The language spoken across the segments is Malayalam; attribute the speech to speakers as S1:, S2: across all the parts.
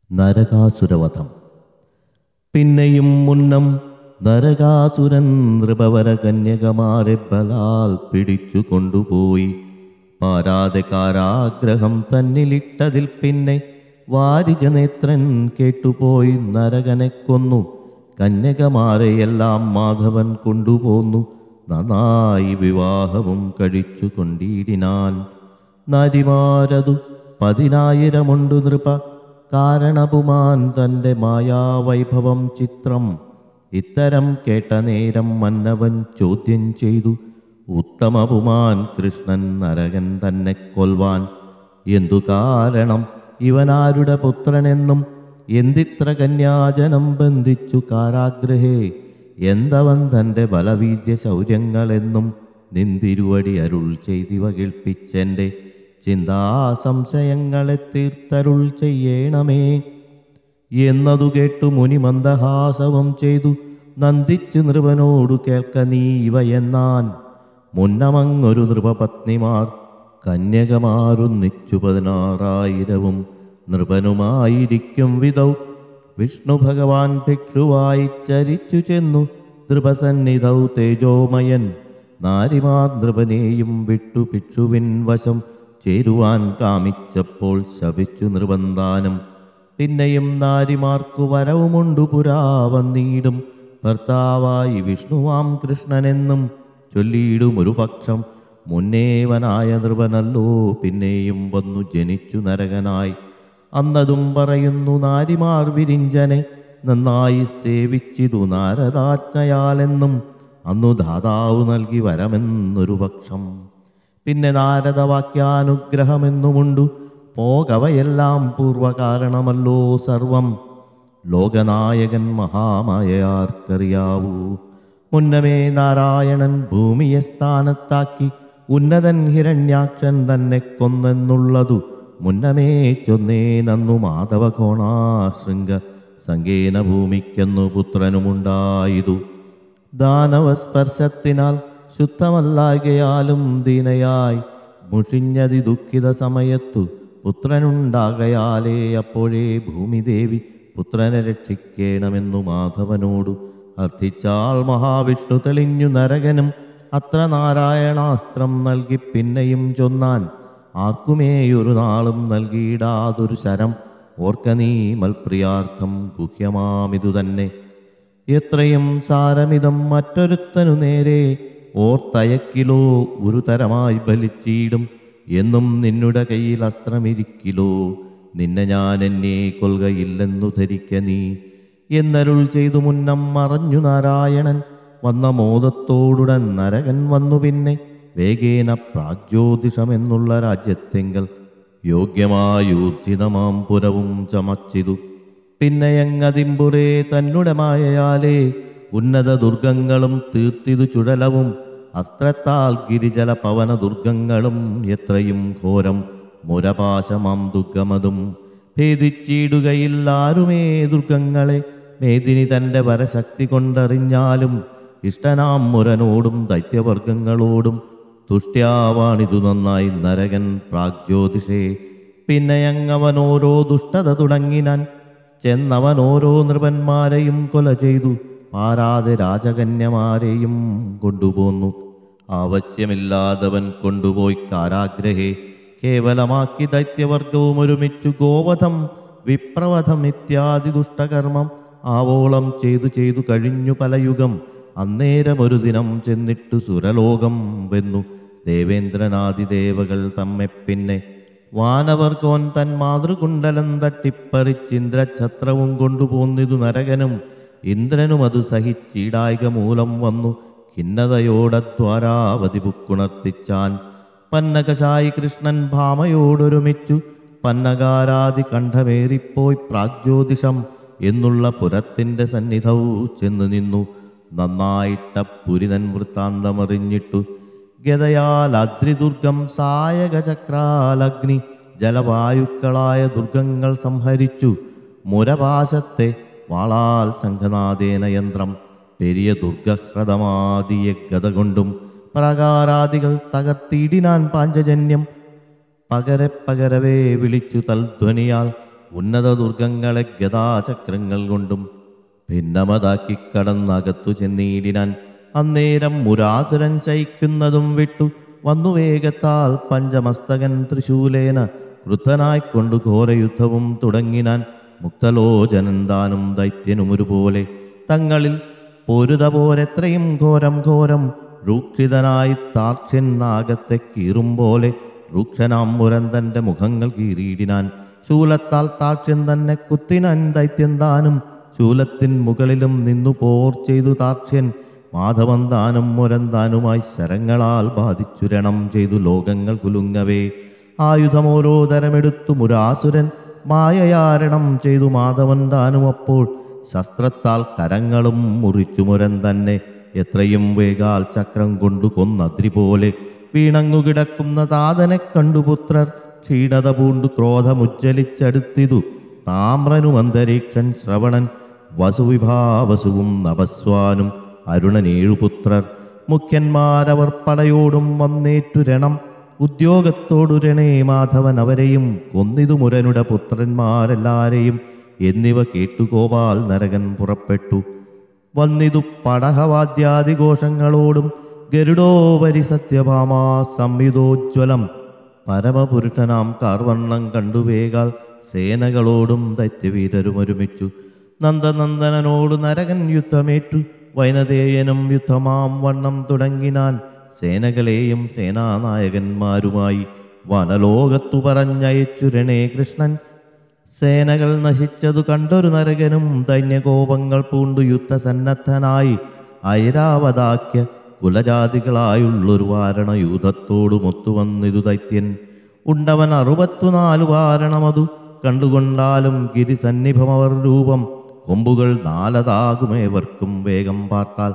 S1: നരകാസുരവധം പിന്നെയും മുന്നം നരകാസുരൻ നൃപവര കന്യകമാരെ ബലാൽ പിടിച്ചു കൊണ്ടുപോയി പാരാതെ കാരാഗ്രഹം തന്നിലിട്ടതിൽ പിന്നെ വാരിജനേത്രൻ കേട്ടുപോയി നരകനെ കൊന്നു കന്യകമാരെയെല്ലാം മാധവൻ കൊണ്ടുപോന്നു നന്നായി വിവാഹവും കഴിച്ചു കൊണ്ടിടിനാൻ നരിമാരതു പതിനായിരമുണ്ടു നൃപ കാരണപുമാൻ തൻ്റെ മായാവൈഭവം ചിത്രം ഇത്തരം കേട്ട നേരം മന്നവൻ ചോദ്യം ചെയ്തു ഉത്തമപുമാൻ കൃഷ്ണൻ നരകൻ തന്നെ കൊൽവാൻ എന്തു കാരണം ഇവനാരുടെ പുത്രനെന്നും എന്തിത്ര കന്യാജനം ബന്ധിച്ചു കാരാഗ്രഹേ എന്തവൻ തൻ്റെ ബലവീര്യ ശൗര്യങ്ങളെന്നും നിന്തിരുവടി അരുൾ ചെയ്തിവ കേൾപ്പിച്ചെൻ്റെ ചിന്താസംശയങ്ങളെ തീർത്തരുൾ ചെയ്യണമേ എന്നതു കേട്ടു മുനി മന്ദഹാസവും ചെയ്തു നന്ദിച്ചു നൃപനോടു കേൾക്ക നീ ഇവയെന്നാൻ മുന്നമങ്ങൊരു നൃപപത്നിമാർ കന്യകമാരുന്നിച്ചു പതിനാറായിരവും നൃപനുമായിരിക്കും വിധൗ വിഷ്ണു ഭഗവാൻ ഭിക്ഷുവായി ചരിച്ചു ചെന്നു നൃപസന്നിധൗ തേജോമയൻ നാരിമാർ നൃപനെയും വിട്ടു ഭിക്ഷുവിൻ വശം ചേരുവാൻ കാമിച്ചപ്പോൾ ശപിച്ചു നൃപന്താനം പിന്നെയും നാരിമാർക്കു വരവുമുണ്ടു പുരാ വന്നീടും ഭർത്താവായി വിഷ്ണുവാം കൃഷ്ണനെന്നും ചൊല്ലിയിടും ഒരു പക്ഷം മുന്നേവനായ നൃപനല്ലോ പിന്നെയും വന്നു ജനിച്ചു നരകനായി അന്നതും പറയുന്നു നാരിമാർ വിരിഞ്ചനെ നന്നായി സേവിച്ചിതു നാരദാജ്ഞയാലെന്നും അന്നു ധാതാവ് നൽകി വരമെന്നൊരു പക്ഷം പിന്നെ നാരദവാക്യാനുഗ്രഹമെന്നുമുണ്ടു പോകവയെല്ലാം പൂർവകാരണമല്ലോ സർവം ലോകനായകൻ മഹാമായയാർക്കറിയാവൂ മുന്നമേ നാരായണൻ ഭൂമിയെ സ്ഥാനത്താക്കി ഉന്നതൻ ഹിരണ്യാക്ഷൻ തന്നെ കൊന്നെന്നുള്ളതു മുന്നമേ ചൊന്നേനന്നു മാധവ കോണാശൃംഗ സങ്കേന ഭൂമിക്കെന്നു പുത്രനുമുണ്ടായതു ദാനവസ്പർശത്തിനാൽ ശുദ്ധമല്ലാകയാലും ദീനയായി മുഷിഞ്ഞതി ദുഃഖിത സമയത്തു പുത്രനുണ്ടാകയാലേ അപ്പോഴേ ഭൂമിദേവി പുത്രനെ രക്ഷിക്കേണമെന്നു മാധവനോടു അർത്ഥിച്ചാൾ മഹാവിഷ്ണു തെളിഞ്ഞു നരകനും അത്ര നാരായണാസ്ത്രം നൽകി പിന്നെയും ചൊന്നാൻ ആർക്കുമേയൊരു നാളും നൽകിയിടാതൊരു ശരം ഓർക്ക നീ മൽപ്രിയാർത്ഥം ഗുഹ്യമാമിതു തന്നെ എത്രയും സാരമിതം മറ്റൊരുത്തനു നേരെ ഓർത്തയക്കിലോ ഒരു തരമായി ബലിച്ചീടും എന്നും നിന്നുടെ കയ്യിൽ അസ്ത്രമിരിക്കിലോ നിന്നെ ഞാൻ എന്നെ കൊൽകയില്ലെന്നു ധരിക്ക നീ എന്നരുൾ ചെയ്തു മുന്നം മറഞ്ഞു നാരായണൻ വന്ന മോദത്തോടുടൻ നരകൻ വന്നു പിന്നെ വേഗേന പ്രാഗ്ജ്യോതിഷമെന്നുള്ള രാജ്യത്തെങ്കൽ യോഗ്യമായൂർജിതമാം പുരവും ചമച്ചിതു പിന്നെയങ്ങതിമ്പുറേ തന്നുടെ മായയാലേ ഉന്നത ദുർഗങ്ങളും തീർത്തിതു ചുഴലവും അസ്ത്രത്താൽ ഗിരിജല പവന ദുർഗങ്ങളും എത്രയും ഘോരം മുരപാശമാം ദുർഗമതും ഭേദിച്ചിടുകയില്ലാരുമേ ദുർഗങ്ങളെ മേദിനി തൻ്റെ വരശക്തി കൊണ്ടറിഞ്ഞാലും ഇഷ്ടനാം മുരനോടും ദൈത്യവർഗങ്ങളോടും തുഷ്ട്യാവാണിതു നന്നായി നരകൻ പ്രാഗ്ജ്യോതിഷേ പിന്നെയങ്ങവനോരോ ദുഷ്ടത തുടങ്ങിനാൻ ചെന്നവൻ ഓരോ നൃപന്മാരെയും കൊല ചെയ്തു പാരാതെ രാജകന്യമാരെയും കൊണ്ടുപോന്നു ആവശ്യമില്ലാതവൻ കൊണ്ടുപോയി കാരാഗ്രഹേ കേവലമാക്കി ദൈത്യവർഗവും ഒരുമിച്ചു ഗോവധം വിപ്രവധം ഇത്യാദി ദുഷ്ടകർമ്മം ആവോളം ചെയ്തു ചെയ്തു കഴിഞ്ഞു പല യുഗം അന്നേരം ഒരു ദിനം ചെന്നിട്ടു സുരലോകം വെന്നു ദേവേന്ദ്രനാദിദേവകൾ തമ്മെ പിന്നെ വാനവർഗോൻ തൻ മാതൃകുണ്ടലം തട്ടിപ്പറിച്ചിന്ദ്രഛത്രവും കൊണ്ടുപോന്നിതു നരകനും ഇന്ദ്രനും അത് സഹിച്ചീടായിക മൂലം വന്നു ഖിന്നതയോടദ്വാരാവതി ബുക്കുണർത്തിച്ചാൻ പന്നകശായി കൃഷ്ണൻ ഭാമയോടൊരുമിച്ചു പന്നകാരാതി കണ്ഠമേറിപ്പോയി പ്രാഗ്ജ്യോതിഷം എന്നുള്ള പുരത്തിൻ്റെ സന്നിധവും ചെന്നു നിന്നു നന്നായിട്ട പുരിതൻ വൃത്താന്തമറിഞ്ഞിട്ടു ഗതയാൽ അദ്രിദുർഗം സായകചക്രാലഗ്നി ജലവായുക്കളായ ദുർഗങ്ങൾ സംഹരിച്ചു മുരപാശത്തെ വാളാൽ ശംഖനാദേന യന്ത്രം പെരിയ ദുർഗഹ്രദമാദിയ ഗത കൊണ്ടും പ്രകാരാദികൾ തകർത്തിടിനാൻ പാഞ്ചജന്യം പകരെ പകരവേ വിളിച്ചു തൽധ്വനിയാൽ ഉന്നത ദുർഗങ്ങളെ ഗതാചക്രങ്ങൾ കൊണ്ടും ഭിന്നമതാക്കി കടന്നകത്തു ചെന്നീടിനാൻ അന്നേരം മുരാസുരൻ ചയിക്കുന്നതും വിട്ടു വന്നു വേഗത്താൽ പഞ്ചമസ്തകൻ തൃശൂലേന ക്രുദ്ധനായിക്കൊണ്ടു ഘോരയുദ്ധവും തുടങ്ങിനാൻ മുക്തലോചനൻ താനും ദൈത്യനും ഒരുപോലെ തങ്ങളിൽ പൊരുത പോരെത്രയും ഘോരം ഘോരം രൂക്ഷിതനായി താർക്ഷ്യൻ നാഗത്തെ കീറും പോലെ രൂക്ഷനാം മുരന്തന്റെ മുഖങ്ങൾ കീറിയിടിനാൻ ശൂലത്താൽ താക്ഷ്യൻ തന്നെ കുത്തിനാൻ ദൈത്യൻ താനും ശൂലത്തിൻ മുകളിലും നിന്നു പോർ ചെയ്തു താക്ഷ്യൻ മാധവൻ താനും മുരന്താനുമായി ശരങ്ങളാൽ ബാധിച്ചുരണം ചെയ്തു ലോകങ്ങൾ കുലുങ്ങവേ ആയുധം ഓരോ തരമെടുത്തു മുരാസുരൻ മായയാരണം ചെയ്തു മാധവൻ താനും അപ്പോൾ ശസ്ത്രത്താൽ കരങ്ങളും മുറിച്ചു മുരൻ തന്നെ എത്രയും വേഗാൽ ചക്രം കൊണ്ടു കൊന്നദ്രി പോലെ വീണങ്ങു കിടക്കുന്ന താതനെ കണ്ടു പുത്രർ ക്ഷീണത പൂണ്ടു ക്രോധമുജ്ജലിച്ചടുത്തിതു താമ്രനും അന്തരീക്ഷൻ ശ്രവണൻ വസുവിഭാവസുവും നവസ്വാനും അരുണനേഴു പുത്രർ മുഖ്യന്മാരവർ പടയോടും വന്നേറ്റു രണം ഉദ്യോഗത്തോടു രണേ മാധവൻ അവരെയും കൊന്നിതു മുരനുടെ പുത്രന്മാരെല്ലാരെയും എന്നിവ കേട്ടു ഗോപാൽ നരകൻ പുറപ്പെട്ടു വന്നിതു പടഹവാദ്യാദിഘോഷങ്ങളോടും ഗരുഡോപരി സത്യഭാമാ സംവിധോജ്വലം പരമപുരുഷനാം കാർവർണ്ണം കണ്ടുവേകാൽ സേനകളോടും ദൈത്യവീരരും ഒരുമിച്ചു നന്ദനന്ദനനോട് നരകൻ യുദ്ധമേറ്റു വൈനതേയനും യുദ്ധമാം വണ്ണം തുടങ്ങിനാൻ സേനകളെയും സേനാനായകന്മാരുമായി വനലോകത്തു പറഞ്ഞയച്ചു രണേ കൃഷ്ണൻ സേനകൾ നശിച്ചതു കണ്ടൊരു നരകനും ദൈന്യകോപങ്ങൾ പൂണ്ടു യുദ്ധസന്നദ്ധനായി ഐരാവതാക്യ കുലജാതികളായുള്ളൊരു വാരണയൂഥത്തോടു മൊത്തുവന്നിതു ദൈത്യൻ ഉണ്ടവൻ അറുപത്തുനാലു വാരണമതു കണ്ടുകൊണ്ടാലും ഗിരിസന്നിഭമവർ രൂപം കൊമ്പുകൾ നാലതാകുമേവർക്കും വേഗം പാർത്താൽ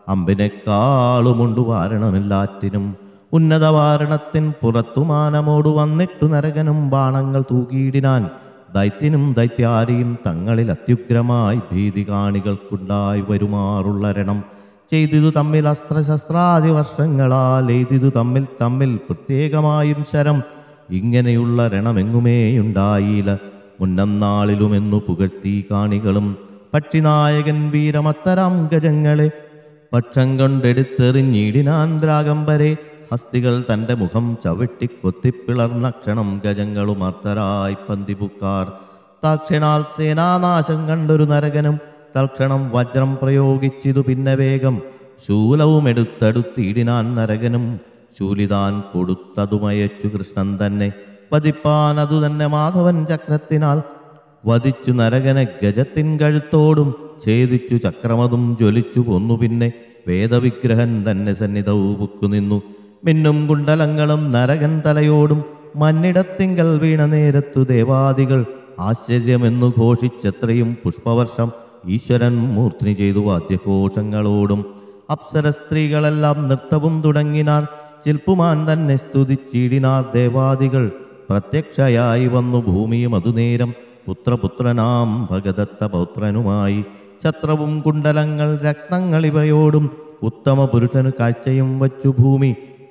S1: അമ്പിനെക്കാളുമുണ്ടു വാരണമില്ലാറ്റിനും ഉന്നത വാരണത്തിൻ പുറത്തു മാനമോടു വന്നിട്ടു നരകനും ബാണങ്ങൾ തൂക്കിയിടിനാൻ ദൈത്യനും ദൈത്യാരിയും തങ്ങളിൽ അത്യുഗ്രമായി ഭീതി കാണികൾക്കുണ്ടായി വരുമാറുള്ള രണം ചെയ്തിതു തമ്മിൽ അസ്ത്രശസ്ത്രാദി വർഷങ്ങളാൽ എയ്തിതു തമ്മിൽ തമ്മിൽ പ്രത്യേകമായും ശരം ഇങ്ങനെയുള്ള രണമെങ്ങുമേയുണ്ടായില്ല മുന്നം നാളിലുമെന്നു പുകഴ്ത്തി കാണികളും പക്ഷിനായകൻ വീരമത്തരം ഗജങ്ങളെ പക്ഷം കൊണ്ടെടുത്തെറിഞ്ഞിടിനാൻ ദ്രാഗംബരെ ഹസ്തികൾ തന്റെ മുഖം ചവിട്ടി കൊത്തിപ്പിളർന്ന ക്ഷണം ഗജങ്ങളും അർത്ഥരായി പന്തിപുക്കാർ താക്ഷണാൽ സേനാനാശം കണ്ടൊരു നരകനും തൽക്ഷണം വജ്രം പ്രയോഗിച്ചിതു പിന്നെ വേഗം ശൂലവും എടുത്തടുത്തിടിനാൻ നരകനും ശൂലിതാൻ കൊടുത്തതുമയച്ചു കൃഷ്ണൻ തന്നെ വധിപ്പാൻ അതു തന്നെ മാധവൻ ചക്രത്തിനാൽ വധിച്ചു നരകനെ ഗജത്തിൻ കഴുത്തോടും ഛേദിച്ചു ചക്രമതും ജ്വലിച്ചു കൊന്നു പിന്നെ വേദവിഗ്രഹൻ തന്നെ സന്നിധവും പുക്കു നിന്നു മിന്നും കുണ്ടലങ്ങളും നരകൻ തലയോടും മന്നിടത്തിങ്കൽ വീണ നേരത്തു ദേവാദികൾ ആശ്ചര്യമെന്നു ഘോഷിച്ചെത്രയും പുഷ്പവർഷം ഈശ്വരൻ മൂർത്തിനി ചെയ്തു വാദ്യഘോഷങ്ങളോടും അപ്സര സ്ത്രീകളെല്ലാം നൃത്തവും തുടങ്ങിനാർ ചിൽപ്പുമാൻ തന്നെ സ്തുതിച്ചിടിനാർ ദേവാദികൾ പ്രത്യക്ഷയായി വന്നു ഭൂമിയും അതുനേരം പുത്രപുത്രനാം ഭഗദത്ത പൗത്രനുമായി ഛത്രവും കുണ്ടലങ്ങൾ രത്നങ്ങൾ ഇവയോടും ഉത്തമ പുരുഷനു കാഴ്ചയും വച്ചു ഭൂമി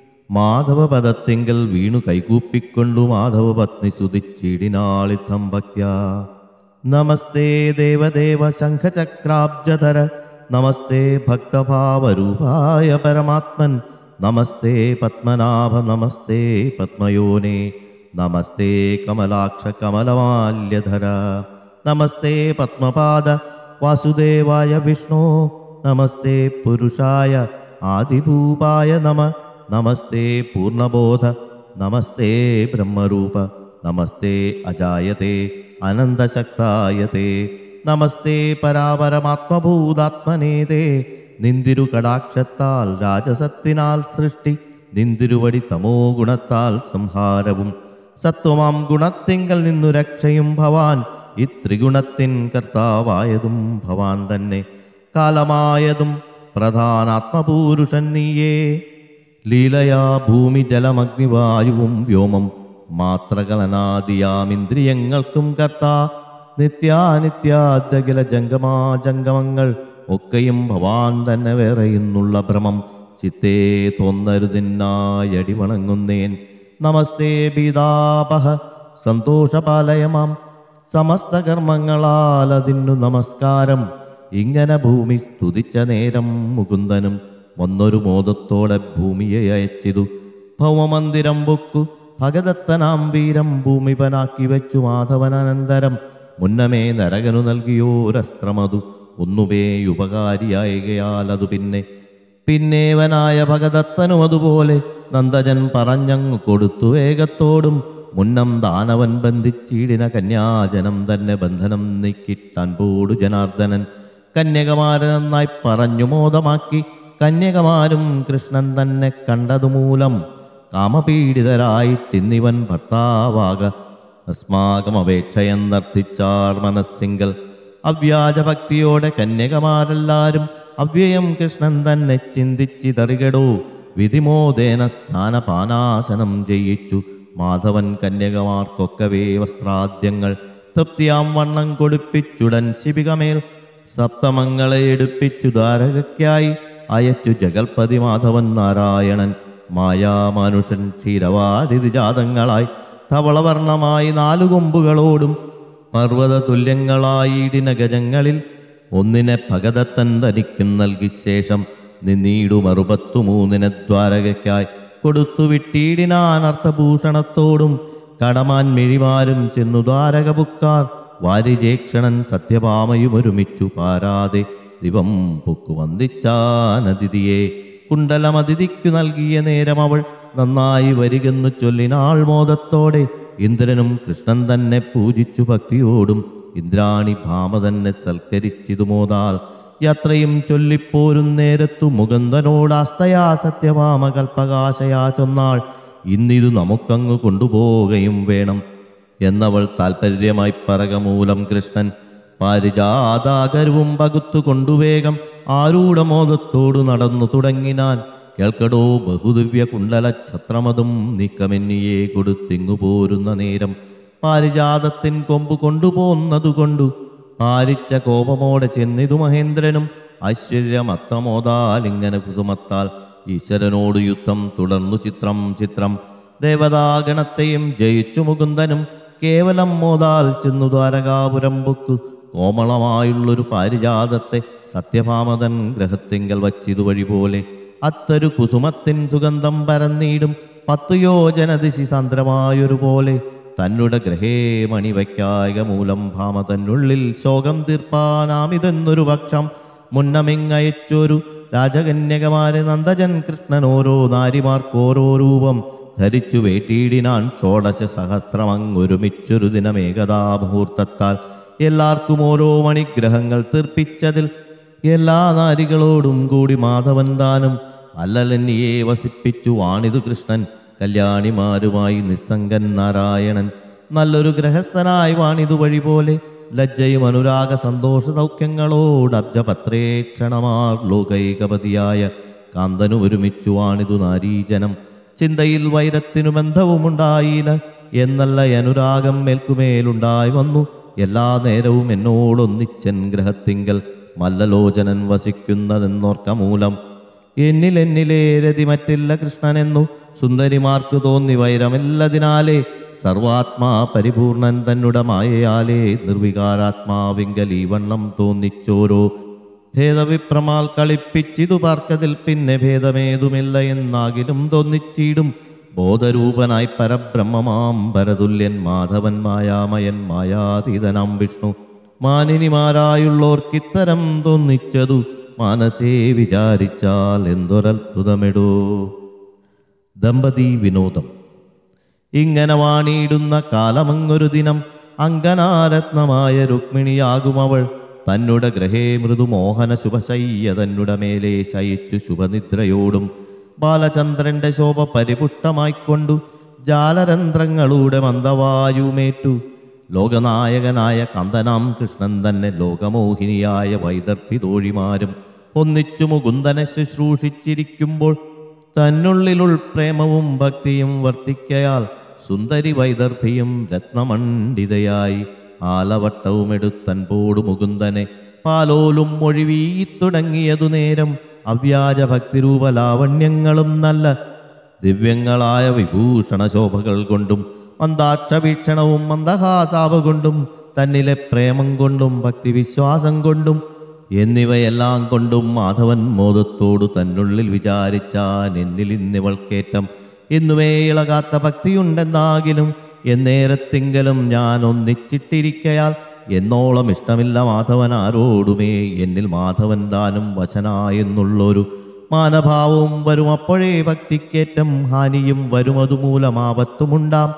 S1: മാധവപദത്തിങ്കൽ വീണു കൈകൂപ്പിക്കൊണ്ടു മാധവ പത്നി സ്തുതിച്ചിടിനാളിത്തം ഭക്ത്യാ നമസ്തേ ദേവദേവ ശംഖചക്രാബ്ജധര നമസ്തേ ഭക്തഭാവരൂപായ പരമാത്മൻ നമസ്തേ പത്മനാഭ നമസ്തേ പത്മയോനെ നമസ്തേ കമലാക്ഷ കമലമാല്യധര നമസ്തേ പത്മപാദ വാസുദേവായ വിഷ്ണു നമസ്തേ പുരുഷായ ആദിഭൂപായ നമ നമസ്തേ പൂർണ്ണബോധ നമസ്തേ ബ്രഹ്മരൂപ നമസ്തേ അജായതേ അനന്തശക്തായതേ നമസ്തേ പരാപരമാത്മഭൂതാത്മനേതേ നിന്തിരു കടാക്ഷത്താൽ രാജസത്തിനാൽ സൃഷ്ടി നിന്തിരുവടി തമോ ഗുണത്താൽ സംഹാരവും സത്വമാം ഗുണത്തിങ്കൽ നിന്നു രക്ഷയും ഭവാൻ ഇത്രിഗുണത്തിൻ കർത്താവായതും ഭവാൻ തന്നെ കാലമായതും പ്രധാനാത്മപൂരുഷൻ നീയേ ലീലയാ ഭൂമി ജലമഗ്നിവായുവും വ്യോമം മാത്രകളനാദിയാമിന്ദ്രിയങ്ങൾക്കും കർത്താ നിത്യാനിത്യാദ്യഖില ജംഗമാ ജംഗമങ്ങൾ ഒക്കെയും ഭവാൻ തന്നെ വേറെയുന്നുള്ള ഭ്രമം ചിത്തേ തോന്നരുതിന്നായടി വണങ്ങുന്നേൻ നമസ്തേ പീതാപഹ സന്തോഷപാലയമാം സമസ്ത കർമ്മങ്ങളാൽ അതിനു നമസ്കാരം ഇങ്ങനെ ഭൂമി സ്തുതിച്ച നേരം മുകുന്ദനും ഒന്നൊരു മോദത്തോടെ ഭൂമിയെ അയച്ചിതു ഭൗമമന്ദിരം പൊക്കു ഭഗദത്തനാം വീരം ഭൂമിപനാക്കി വെച്ചു മാധവനനന്തരം മുന്നമേ നരകനു നൽകിയോരസ്ത്രമതു ഒന്നുമേ ഉപകാരിയായകയാൽ അതു പിന്നെ പിന്നേവനായ ഭഗദത്തനും അതുപോലെ നന്ദജൻ പറഞ്ഞങ്ങു കൊടുത്തു വേഗത്തോടും മുന്നം ദാനവൻ ബന്ധിച്ചീടിന കന്യാജനം തന്നെ ബന്ധനം നീക്കിട്ടൻപോടു ജനാർദ്ദനൻ കന്യകമാരെ നന്നായി പറഞ്ഞു മോദമാക്കി കന്യകമാരും കൃഷ്ണൻ തന്നെ കണ്ടതുമൂലം കാമപീഡിതരായിട്ടിന്നിവൻ ഭർത്താവാക അസ്മാകമപേക്ഷയെന്നർത്ഥിച്ചാർ മനസ്സിങ്കൽ അവ്യാജഭക്തിയോടെ കന്യകമാരെല്ലാരും അവ്യയം കൃഷ്ണൻ തന്നെ ചിന്തിച്ചിതറികടോ വിധിമോദേന സ്നാനപാനാശനം ചെയ്യിച്ചു മാധവൻ കന്യകമാർക്കൊക്കവേ വസ്ത്രാദ്യങ്ങൾ തൃപ്തിയാം വണ്ണം കൊടുപ്പിച്ചുടൻ ശിബികമേൽ സപ്തമങ്ങളെ എടുപ്പിച്ചു ദ്വാരകയ്ക്കായി അയച്ചു ജഗൽപതി മാധവൻ നാരായണൻ മായാമാനുഷൻ ക്ഷീരവാരിതി ജാതങ്ങളായി ധവളവർണമായി നാലു കൊമ്പുകളോടും പർവ്വത തുല്യങ്ങളായിടിന ഗജങ്ങളിൽ ഒന്നിനെ ഭഗദത്തൻ തനിക്കും നൽകി ശേഷം നിന്നീടു മറുപത്തു മൂന്നിനെ ദ്വാരകയ്ക്കായി കൊടുത്തു വിട്ടീടിനാനർത്ഥഭൂഷണത്തോടും കടമാൻ മിഴിമാരും ചെന്നു ദ്വാരകപുക്കാർ വാരിജേക്ഷണൻ സത്യഭാമയും ഒരുമിച്ചു പാരാതെ ദിവം പൊക്കു വന്ദിച്ചാനതിഥിയെ കുണ്ടലമതിഥിക്കു നൽകിയ നേരം അവൾ നന്നായി വരികെന്നു ചൊല്ലിനാൾ മോദത്തോടെ ഇന്ദ്രനും കൃഷ്ണൻ തന്നെ പൂജിച്ചു ഭക്തിയോടും ഇന്ദ്രാണി ഭാമ തന്നെ സൽക്കരിച്ചിതു മോതാൽ യാത്രയും ചൊല്ലിപ്പോരും നേരത്തു മുകുന്ദനോടാസ്തയാ സത്യഭാമ കൽപ്പകാശയാ ചൊന്നാൾ ഇന്നിതു നമുക്കങ്ങു കൊണ്ടുപോവുകയും വേണം എന്നവൾ താൽപ്പര്യമായി പറകമൂലം കൃഷ്ണൻ പാരിജാതാകരവും പകുത്തു കൊണ്ടുവേഗം ആരൂഢമോദത്തോടു നടന്നു തുടങ്ങിനാൻ കേൾക്കടോ ബഹുദിവ്യ കുണ്ടല ഛത്രമതും നീക്കമെന്നിയെ കൊടുത്തിങ്ങു പോരുന്ന നേരം പാരിജാതത്തിൻ കൊമ്പ് കൊണ്ടുപോന്നതുകൊണ്ടു പാരിച്ച കോപമോടെ ചെന്നിതു മഹേന്ദ്രനും ഐശ്വര്യമത്തമോതാൽ ഇങ്ങനെ കുസുമത്താൽ ഈശ്വരനോട് യുദ്ധം തുടർന്നു ചിത്രം ചിത്രം ദേവതാഗണത്തെയും ജയിച്ചു മുകുന്ദനും കേവലം മോതാൽ ചെന്നു ദ്വാരകാപുരം പൊക്കു കോമളമായുള്ളൊരു പാരിജാതത്തെ സത്യഭാമതൻ ഗ്രഹത്തിങ്കൽ വച്ചിതു വഴി പോലെ അത്തൊരു കുസുമത്തിൻ സുഗന്ധം പരന്നീടും പത്തു യോജന ദിശി സാന്ദ്രമായൊരു പോലെ തന്നുടെ ഗ്രഹേ മണിവയ്ക്കായക മൂലം ഭാമ തന്നുള്ളിൽ ശോകം തീർപ്പാനാമിതെന്നൊരു പക്ഷം മുന്നമിങ്ങയച്ചൊരു രാജകന്യകമാരെ നന്ദജൻ കൃഷ്ണൻ ഓരോ നാരിമാർക്കോരോ രൂപം ധരിച്ചു വേട്ടിയിടിനാൻ ഷോഡശ സഹസ്രമങ്ങൊരുമിച്ചൊരു ദിനമേകതാ മുഹൂർത്തത്താൽ എല്ലാവർക്കും ഓരോ മണിഗ്രഹങ്ങൾ തീർപ്പിച്ചതിൽ എല്ലാ നാരികളോടും കൂടി മാധവൻ താനും അല്ലലെന്നിയെ വസിപ്പിച്ചു വാണിതു കൃഷ്ണൻ കല്യാണിമാരുമായി നിസ്സംഗൻ നാരായണൻ നല്ലൊരു ഗ്രഹസ്ഥനായി വാണിതു വഴി പോലെ ലജ്ജയും അനുരാഗ സന്തോഷ സൗഖ്യങ്ങളോട് അബ്ജപത്രേക്ഷണമാർ ലോകൈകപതിയായ കാന്തനു ഒരുമിച്ചു വാണിതു നാരീജനം ചിന്തയിൽ വൈരത്തിനു ബന്ധവുമുണ്ടായില്ല എന്നല്ല അനുരാഗം മേൽക്കുമേലുണ്ടായി വന്നു എല്ലാ നേരവും എന്നോടൊന്നിച്ചൻ ഗ്രഹത്തിങ്കൽ മല്ലലോചനൻ വസിക്കുന്നതെന്നോർക്ക മൂലം എന്നിൽ എന്നിലേ രതി മറ്റില്ല കൃഷ്ണനെന്നു സുന്ദരിമാർക്ക് തോന്നി വൈരമില്ലതിനാലേ സർവാത്മാ പരിപൂർണൻ തന്നുടെ മായയാലേ നിർവികാരാത്മാവിങ്കൽ ഈ വണ്ണം തോന്നിച്ചോരോ ഭേദവിപ്രമാൽ കളിപ്പിച്ചിതു പാർക്കതിൽ പിന്നെ ഭേദമേതുമില്ല എന്നാകിലും തോന്നിച്ചിടും ബോധരൂപനായി പരബ്രഹ്മമാം പരതുല്യൻ മാധവൻ മായാമയൻ മായാതീതനാം വിഷ്ണു മാനിനിമാരായുള്ളോർക്കിത്തരം തോന്നിച്ചതു മനസ്സേ വിചാരിച്ചാൽ എന്തൊരത്ഭുതമെടോ ദമ്പതി വിനോദം ഇങ്ങനെ വാണിയിടുന്ന കാലമങ്ങൊരു ദിനം അങ്കനാരത്നമായ രുക്മിണിയാകുമവൾ തന്നുടെ ഗ്രഹേ മൃദുമോഹന ശുഭശയ്യ തന്നുടെ മേലെ ശയിച്ചു ശുഭനിദ്രയോടും ബാലചന്ദ്രന്റെ ശോഭ പരിപുഷ്ടമായിക്കൊണ്ടു ജാലരന്ധ്രങ്ങളുടെ മന്ദവായുമേറ്റു ലോകനായകനായ കന്തനാം കൃഷ്ണൻ തന്നെ ലോകമോഹിനിയായ വൈദർഭിതോഴിമാരും ഒന്നിച്ചു മുകുന്ദനെ ശുശ്രൂഷിച്ചിരിക്കുമ്പോൾ തന്നുള്ളിലുൾ പ്രേമവും ഭക്തിയും വർത്തിക്കയാൽ സുന്ദരി വൈദർഭിയും രത്നമണ്ഡിതയായി ആലവട്ടവുമെടുത്തൻപോടു മുകുന്ദനെ പാലോലും മൊഴിവീത്തുടങ്ങിയതു നേരം അവ്യാജ ഭക്തിരൂപ ലാവണ്യങ്ങളും നല്ല ദിവ്യങ്ങളായ വിഭൂഷണ ശോഭകൾ കൊണ്ടും മന്ദാക്ഷവീക്ഷണവും മന്ദഹാസാവ കൊണ്ടും തന്നിലെ പ്രേമം കൊണ്ടും ഭക്തിവിശ്വാസം കൊണ്ടും എന്നിവയെല്ലാം കൊണ്ടും മാധവൻ മോദത്തോടു തന്നുള്ളിൽ വിചാരിച്ചാൻ എന്നിൽ ഇന്നിവൾക്കേറ്റം എന്നുമേ ഇളകാത്ത ഭക്തിയുണ്ടെന്നാകിലും എന്നേരത്തെങ്കിലും ഞാൻ ഒന്നിച്ചിട്ടിരിക്കയാൽ എന്നോളം ഇഷ്ടമില്ല മാധവൻ ആരോടുമേ എന്നിൽ മാധവൻ താനും വശനായെന്നുള്ളൊരു മാനഭാവവും വരും അപ്പോഴേ ഭക്തിക്കേറ്റം ഹാനിയും വരും അതുമൂലം ആപത്തുമുണ്ടാം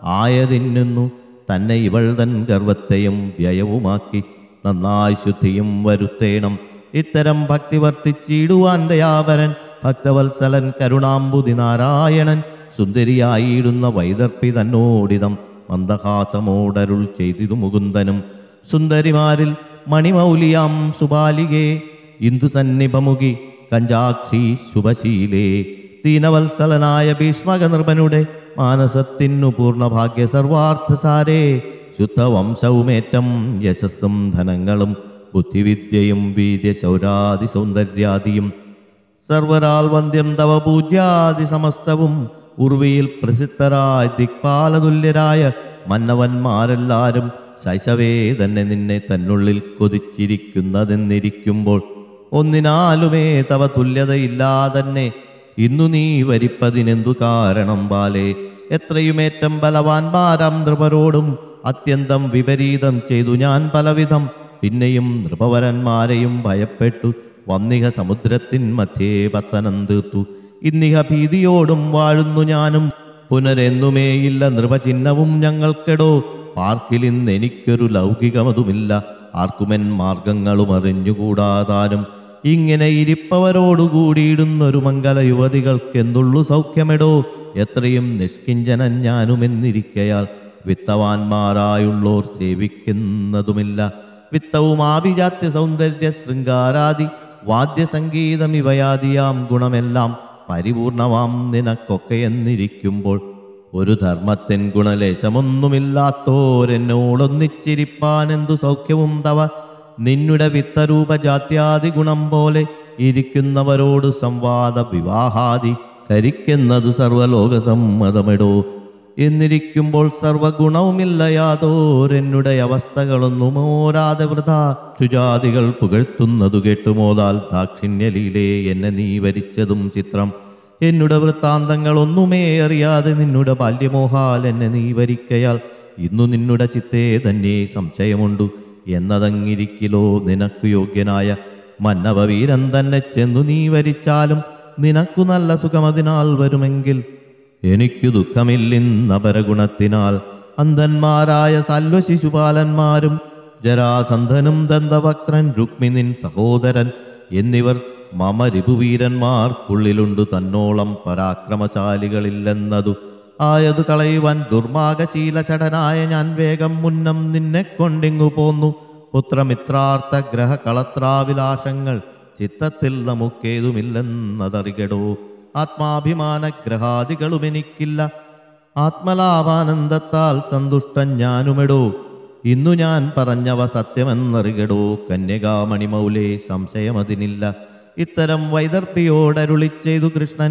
S1: ആയതിന്നു തന്നെ ഇവൾ തൻ ഗർവത്തെയും വ്യയവുമാക്കി നന്നായി ശുദ്ധിയും വരുത്തേണം ഇത്തരം ഭക്തി വർത്തിച്ചിടുവാൻ ദയാവരൻ ഭക്തവത്സലൻ കരുണാംബുതി നാരായണൻ സുന്ദരിയായിടുന്ന വൈദർപ്പി തന്നോടിതം മന്ദഹാസമോടരുൾ ചെയ്തിതു മുകുന്ദനും സുന്ദരിമാരിൽ മണിമൗലിയാം സുബാലികേ ഇന്ദുസന്നിപമുഖി കഞ്ചാക്ഷി ശുഭശീലേ ദീനവത്സലനായ ഭീഷ്മക നിർഭനുടെ മാനസത്തിനു പൂർണ്ണഭാഗ്യ സർവാർത്ഥസാരേ ശുദ്ധവംശവുമേറ്റം യശസ്സും ധനങ്ങളും ബുദ്ധിവിദ്യയും വീര്യശൗരാദി സൗന്ദര്യാദിയും സർവരാൽ വന്ദ്യം തവ പൂജ്യാദി സമസ്തവും ഉർവിയിൽ പ്രസിദ്ധരായ ദിക്പാലതുല്യരായ മന്നവന്മാരെല്ലാരും ശൈശവേ തന്നെ നിന്നെ തന്നുള്ളിൽ കൊതിച്ചിരിക്കുന്നതെന്നിരിക്കുമ്പോൾ ഒന്നിനാലുമേ തവ തുല്യതയില്ലാതന്നെ ഇന്നു നീ വരിപ്പതിനെന്തു കാരണം ബാലേ എത്രയുമേറ്റം ബലവാൻമാരാം നൃപരോടും അത്യന്തം വിപരീതം ചെയ്തു ഞാൻ പലവിധം പിന്നെയും നൃപവരന്മാരെയും ഭയപ്പെട്ടു വന്നിക സമുദ്രത്തിൻ മധ്യേ പത്തനം തീർത്തു ഇന്നിഹ ഭീതിയോടും വാഴുന്നു ഞാനും പുനരെന്നുമേയില്ല നൃപചിഹ്നവും ഞങ്ങൾക്കെടോ പാർക്കിലിന്ന് എനിക്കൊരു ലൗകികമതുമില്ല ആർക്കുമെൻ മാർഗങ്ങളും അറിഞ്ഞുകൂടാതാനും ഇങ്ങനെ ഇരിപ്പവരോടുകൂടിയിടുന്നൊരു മംഗല യുവതികൾക്കെന്തുള്ളു സൗഖ്യമെടോ എത്രയും നിഷ്കിഞ്ചനൻ ഞാനുമെന്നിരിക്കയാൽ വിത്തവാന്മാരായുള്ളോർ സേവിക്കുന്നതുമില്ല വിത്തവും ആഭിജാത്യ സൗന്ദര്യ ശൃംഗാരാദി വാദ്യസംഗീതം ഇവയാദിയാം ഗുണമെല്ലാം പരിപൂർണമാം നിനക്കൊക്കെയെന്നിരിക്കുമ്പോൾ ഒരു ധർമ്മത്തിൻ ഗുണലേശമൊന്നുമില്ലാത്തോരെന്നോടൊന്നിച്ചിരിപ്പാൻ എന്തു സൗഖ്യവും തവ നിന്നുടെ വിത്തരൂപജാത്യാദി ഗുണം പോലെ ഇരിക്കുന്നവരോട് സംവാദ വിവാഹാദി കരിക്കുന്നതു സർവലോകസമ്മതമെടോ എന്നിരിക്കുമ്പോൾ സർവഗുണവുമില്ല യാതോരെന്നുടെ അവസ്ഥകളൊന്നും ഓരാതെ വൃഥ ശുചാദികൾ പുകഴ്ത്തുന്നതു കേട്ടുമോതാൽ ദാക്ഷിണ്യലീലേ എന്നെ നീ വരിച്ചതും ചിത്രം എന്നുടെ വൃത്താന്തങ്ങൾ ഒന്നുമേ അറിയാതെ നിന്നുടെ ബാല്യമോഹാൽ എന്നെ നീ വരിക്കയാൽ ഇന്നു നിന്നുടെ ചിത്തേ തന്നെ സംശയമുണ്ടു എന്നതങ്ങിരിക്കിലോ നിനക്കു യോഗ്യനായ മന്നവവീരൻ തന്നെ ചെന്നു നീ വരിച്ചാലും നിനക്കു നല്ല സുഖമതിനാൽ വരുമെങ്കിൽ എനിക്കു ദുഃഖമില്ലിന്നപരഗുണത്തിനാൽ അന്ധന്മാരായ സൽവ ശിശുപാലന്മാരും ജരാസന്ധനും ദന്തവക്രൻ രുക്മിനിൻ സഹോദരൻ എന്നിവർ മമ രിപുവീരന്മാർക്കുള്ളിലുണ്ടു തന്നോളം പരാക്രമശാലികളില്ലെന്നതു ആയതു കളയുവാൻ ദുർമാകശീലചടനായ ഞാൻ വേഗം മുന്നം നിന്നെ കൊണ്ടിങ്ങു പോന്നു പുത്രമിത്രാർത്ഥ ഗ്രഹ കളത്രാവിലാഷങ്ങൾ ചിത്തത്തിൽ നമുക്കേതുമില്ലെന്നതറികടോ ആത്മാഭിമാന ഗ്രഹാദികളും എനിക്കില്ല ആത്മലാഭാനന്ദത്താൽ സന്തുഷ്ടൻ ഞാനുമെടോ ഇന്നു ഞാൻ പറഞ്ഞവ സത്യമെന്നറികടോ കന്യകാമണിമൗലേ സംശയമതിനില്ല ഇത്തരം വൈദർഭിയോടരുളി ചെയ്തു കൃഷ്ണൻ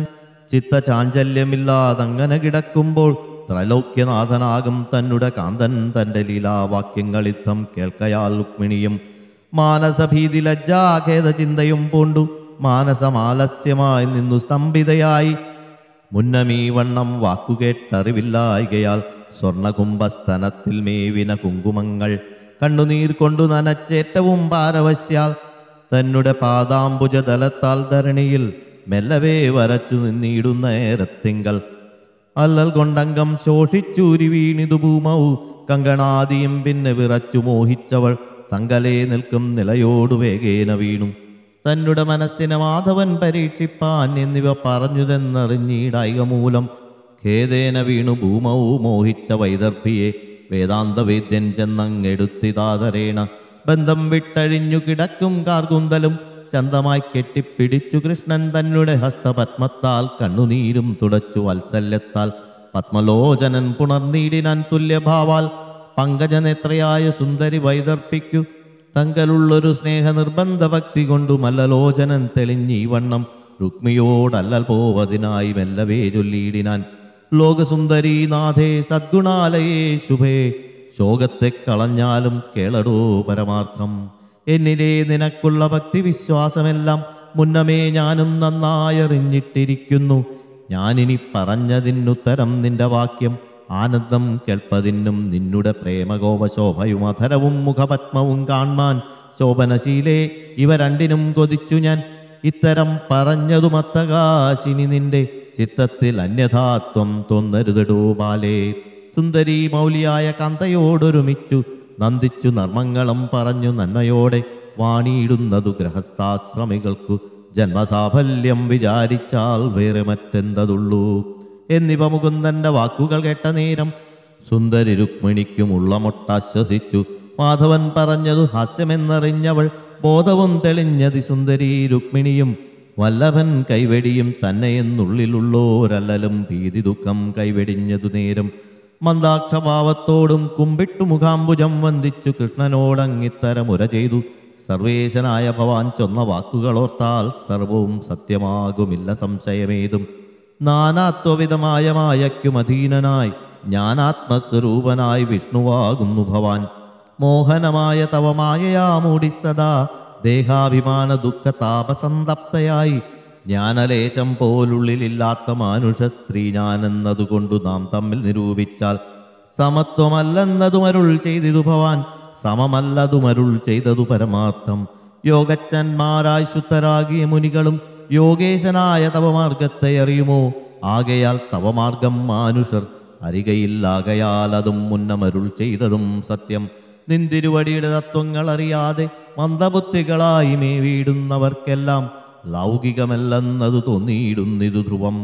S1: ചിത്തചാഞ്ചല്യമില്ലാതങ്ങനെ കിടക്കുമ്പോൾ ത്രൈലോക്യനാഥനാകും തന്നുടെ കാന്തൻ തൻ്റെ ലീലാവാക്യങ്ങളിത്തം കേൾക്കയാൽ രുക്മിണിയും മാനസഭീതി ലജ്ജാഖേദ ചിന്തയും പൂണ്ടു മാനസമാലസ്യമായി നിന്നു സ്തംഭിതയായി മുന്നമീ വണ്ണം വാക്കുകേട്ടറിവില്ലായികയാൽ സ്വർണകുംഭസ്തനത്തിൽ മേവിന കുങ്കുമങ്ങൾ കണ്ണുനീർ കൊണ്ടു നനച്ചേറ്റവും പാരവശ്യാൽ തന്നെ പാദാംബുജതലത്താൽ ധരണിയിൽ മെല്ലവേ വരച്ചു നിന്നിടുന്ന നേരത്തിങ്കൽ അല്ലൽ കൊണ്ടംഗം ശോഷിച്ചൂരി വീണിതു ഭൂമൗ കങ്കണാദിയും പിന്നെ വിറച്ചു മോഹിച്ചവൾ തങ്കലേ നിൽക്കും നിലയോടു വേഗേന വീണു തന്നെ മനസ്സിനെ മാധവൻ പരീക്ഷിപ്പാൻ എന്നിവ പറഞ്ഞുതെന്നറിഞ്ഞീടായിക മൂലം ഖേദേന വീണു ഭൂമൗ മോഹിച്ച വൈദർഭിയെ വേദാന്തവേദ്യൻ ചെന്നങ്ങെടുത്തിതാതരേണ ബന്ധം വിട്ടഴിഞ്ഞു കിടക്കും കാർകുന്തലും ചന്തമായി കെട്ടിപ്പിടിച്ചു കൃഷ്ണൻ തന്നെ ഹസ്തപത്മത്താൽ കണ്ണുനീരും തുടച്ചു വാത്സല്യത്താൽ പത്മലോചനൻ പുണർനീടിനാൻ തുല്യഭാവാൽ പങ്കജനേത്രയായ സുന്ദരി വൈദർപ്പിക്കു തങ്കലുള്ളൊരു സ്നേഹ നിർബന്ധ ഭക്തി കൊണ്ടു മല്ലലോചനൻ തെളിഞ്ഞീ വണ്ണം രുക്മിയോടല്ലൽ പോവതിനായി മെല്ലവേ ചൊല്ലിയിടിനാൻ ലോകസുന്ദരീ നാഥേ സദ്ഗുണാലയേ ശുഭേ ശോകത്തെ കളഞ്ഞാലും കേളടോ പരമാർത്ഥം എന്നിലെ നിനക്കുള്ള ഭക്തി വിശ്വാസമെല്ലാം മുന്നമേ ഞാനും നന്നായി അറിഞ്ഞിട്ടിരിക്കുന്നു ഞാനിനി പറഞ്ഞതിനുത്തരം നിന്റെ വാക്യം ആനന്ദം കേൾപ്പതിനും നിന്നുടെ പ്രേമകോപശോഭയും അധരവും മുഖപത്മവും കാൺമാൻ ശോഭനശീലേ ഇവ രണ്ടിനും കൊതിച്ചു ഞാൻ ഇത്തരം പറഞ്ഞതുമത്തകാശിനി നിന്റെ ചിത്തത്തിൽ അന്യഥാത്വം തോന്നരുതടോ ബാലേ സുന്ദരി മൗലിയായ കാന്തയോടൊരുമിച്ചു നന്ദിച്ചു നർമ്മങ്ങളും പറഞ്ഞു നന്മയോടെ വാണിയിടുന്നതു ഗൃഹസ്ഥാശ്രമികൾക്കു ജന്മസാഫല്യം വിചാരിച്ചാൽ വേറെ മറ്റെന്തതുള്ളൂ എന്നിവ മുകുന്ദന്റെ വാക്കുകൾ കേട്ട നേരം സുന്ദരി രുക്മിണിക്കും ഉള്ളമൊട്ടാശ്വസിച്ചു മാധവൻ പറഞ്ഞതു ഹാസ്യമെന്നറിഞ്ഞവൾ ബോധവും തെളിഞ്ഞതി സുന്ദരി രുക്മിണിയും വല്ലഭൻ കൈവെടിയും തന്നെയെന്നുള്ളിലുള്ളോരല്ലലും ഭീതി ദുഃഖം കൈവെടിഞ്ഞതു നേരം മന്ദാക്ഷഭാവത്തോടും കുമ്പിട്ടു മുഖാംബുജം വന്ദിച്ചു കൃഷ്ണനോടങ്ങിത്തരമുര ചെയ്തു സർവേശനായ ഭവാൻ ചൊന്ന വാക്കുകളോർത്താൽ സർവവും സത്യമാകുമില്ല സംശയമേതും നാനാത്വവിധമായ മായയ്ക്കുമധീനനായി ജ്ഞാനാത്മസ്വരൂപനായി വിഷ്ണുവാകുന്നു ഭവാൻ മോഹനമായ തവ മായയാ മൂടി സദാ ദേഹാഭിമാന ദുഃഖ താപസന്തപ്തയായി ജ്ഞാനലേശം പോലുള്ളിലില്ലാത്ത മാനുഷ സ്ത്രീ ഞാനെന്നതുകൊണ്ടു നാം തമ്മിൽ നിരൂപിച്ചാൽ സമത്വമല്ലെന്നതുമരുൾ ചെയ്തിതു ഭവാൻ സമമല്ലതുമരുൾ ചെയ്തതു പരമാർത്ഥം യോഗജ്ഞന്മാരായി ശുദ്ധരാകിയ മുനികളും യോഗേശനായ തവമാർഗത്തെ അറിയുമോ ആകയാൽ തവമാർഗം മാനുഷർ അരികയില്ലാകയാൽ അതും മുന്നമരുൾ ചെയ്തതും സത്യം നിന്തിരുവടിയുടെ തത്വങ്ങൾ അറിയാതെ മന്ദബുദ്ധികളായി മേ വീടുന്നവർക്കെല്ലാം ലൗകികമല്ലെന്നതു തോന്നിയിടുന്നിതു ധ്രുവം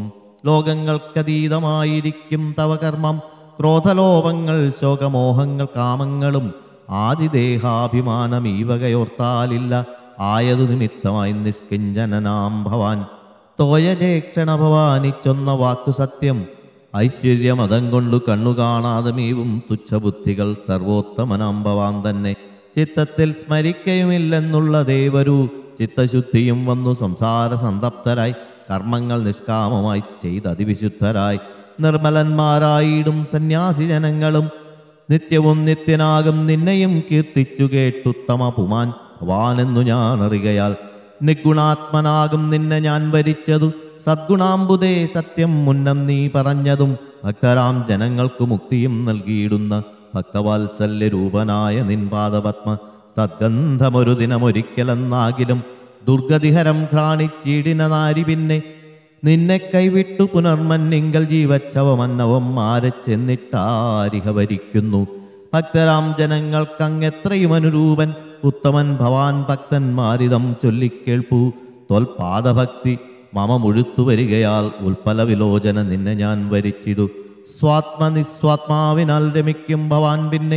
S1: ലോകങ്ങൾക്കതീതമായിരിക്കും തവ കർമ്മം ക്രോധലോഭങ്ങൾ ശോകമോഹങ്ങൾ കാമങ്ങളും ആദിദേഹാഭിമാനം ഈ വകയോർത്താലില്ല ആയതു നിമിത്തമായി നിഷ്കിഞ്ചനാം ഭവാൻ തോയജേക്ഷണ ഭവാനി ചൊന്ന വാക്കു സത്യം ഐശ്വര്യമതം കൊണ്ടു കണ്ണു കാണാതെ മീവും തുച്ഛബുദ്ധികൾ സർവോത്തമനാം ഭവാൻ തന്നെ ചിത്തത്തിൽ സ്മരിക്കയുമില്ലെന്നുള്ള ദേവരു ചിത്തശുദ്ധിയും വന്നു സംസാര സന്തപ്തരായി കർമ്മങ്ങൾ നിഷ്കാമമായി ചെയ്ത് അതിവിശുദ്ധരായി നിർമ്മലന്മാരായിടും സന്യാസി ജനങ്ങളും നിത്യവും നിത്യനാകും നിന്നെയും കീർത്തിച്ചു കേട്ടുത്തമ പുമാൻ ഭവാനെന്നു ഞാൻ അറികയാൽ നിഗുണാത്മനാകും നിന്നെ ഞാൻ വരിച്ചതു സദ്ഗുണാംബുദേ സത്യം മുന്നം നീ പറഞ്ഞതും ഭക്തരാം ജനങ്ങൾക്കു മുക്തിയും നൽകിയിടുന്ന ഭക്തവാത്സല്യ രൂപനായ നിൻപാദപത്മ സദ്ഗന്ധമൊരു ദിനമൊരിക്കലെന്നാകിലും ദുർഗതിഹരം ഘ്രാണിച്ചീടിന നാരി പിന്നെ നിന്നെ കൈവിട്ടു പുനർമന്നിങ്കൽ ജീവച്ചവമന്നവം മാരെ ചെന്നിട്ടാരിഹ വരിക്കുന്നു ഭക്തരാം ജനങ്ങൾക്കങ്ങെത്രയും അനുരൂപൻ ഉത്തമൻ ഭവാൻ ഭക്തന്മാരിതം ചൊല്ലിക്കേൾപ്പൂ തൊൽപാദഭക്തി മമ മുഴുത്തു വരികയാൽ ഉൽപ്പല വിലോചന നിന്നെ ഞാൻ വരിച്ചിതു സ്വാത്മനിസ്വാത്മാവിനാൽ രമിക്കും ഭവാൻ പിന്നെ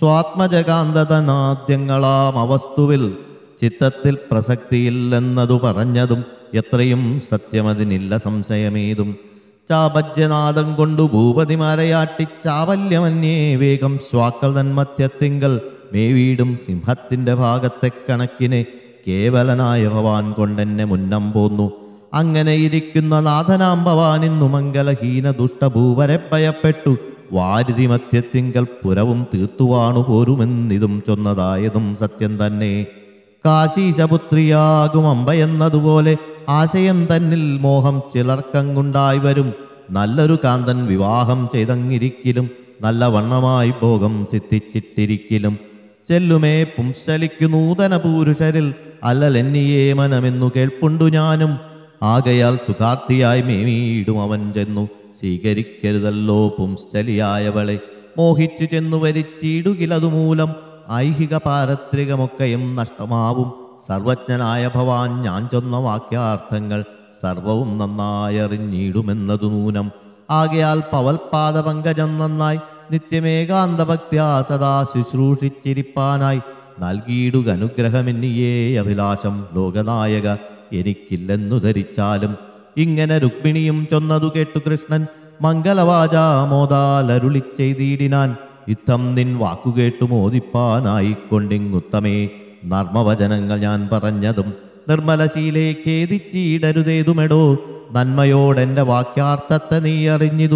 S1: സ്വാത്മജകാന്തതനാദ്യങ്ങളാം അവസ്തുവിൽ ചിത്തത്തിൽ പ്രസക്തിയില്ലെന്നതു പറഞ്ഞതും എത്രയും സത്യമതിനില്ല സംശയമേതും ചാപജ്യനാദം കൊണ്ടു ഭൂപതിമാരയാട്ടി ചാവല്യമന്യേ വേഗം ശ്വാക്കൾ തന്മത്യത്തിങ്കൽ മേവീടും സിംഹത്തിന്റെ ഭാഗത്തെ കണക്കിനെ കേവലനായ ഭവാൻ കൊണ്ടെന്നെ മുന്നം പോന്നു അങ്ങനെ ഇരിക്കുന്ന നാഥനാം ഭവാൻ ഇന്നു മംഗലഹീന ദുഷ്ടഭൂവരെ ഭയപ്പെട്ടു വാരിതി മധ്യത്തിങ്കൽ പുരവും തീർത്തുവാണു പോരുമെന്നിതും ചൊന്നതായതും സത്യം തന്നെ കാശീശപുത്രിയാകും അമ്പ എന്നതുപോലെ ആശയം തന്നിൽ മോഹം ചിലർക്കങ്ങുണ്ടായി വരും നല്ലൊരു കാന്തൻ വിവാഹം ചെയ്തങ്ങിരിക്കലും നല്ല വണ്ണമായി ഭോഗം സിദ്ധിച്ചിട്ടിരിക്കലും ചെല്ലുമേ പുംസലിക്കു നൂതന പുരുഷരിൽ അല്ലലെന്നിയേ മനമെന്നു കേൾപ്പുണ്ടു ഞാനും ആകയാൽ സുഖാർത്ഥിയായി മേമീടും അവൻ ചെന്നു സ്വീകരിക്കരുതല്ലോ പുംസ്ഥലിയായവളെ മോഹിച്ചു ചെന്നു വരിച്ചിടുകിലതുമൂലം ഐഹിക പാരത്രികമൊക്കെയും നഷ്ടമാവും സർവജ്ഞനായ ഭവാൻ ഞാൻ ചൊന്ന വാക്യാർത്ഥങ്ങൾ സർവവും നന്നായി അറിഞ്ഞിടുമെന്നതു നൂനം ആകയാൽ പവൽപാദ പങ്കജം നന്നായി നിത്യമേകാന്തഭക്ത്യാ സദാ ശുശ്രൂഷിച്ചിരിപ്പാനായി നൽകിയിടുക അനുഗ്രഹമെന്നിയേ അഭിലാഷം ലോകനായക എനിക്കില്ലെന്നു ധരിച്ചാലും ഇങ്ങനെ രുക്മിണിയും ചൊന്നതു കേട്ടു കൃഷ്ണൻ മംഗളവാചാമോദാലരുളി ചെയ്തിടിനാൻ യുദ്ധം നിൻ വാക്കുകേട്ടു മോദിപ്പാനായിക്കൊണ്ടിങ്ങുത്തമേ നർമ്മവചനങ്ങൾ ഞാൻ പറഞ്ഞതും നിർമ്മലശീലേ ഖേദിച്ചിടരുതേതുമെടോ നന്മയോടെന്റെ വാക്യാർത്ഥത്തെ നീ അറിഞ്ഞിതു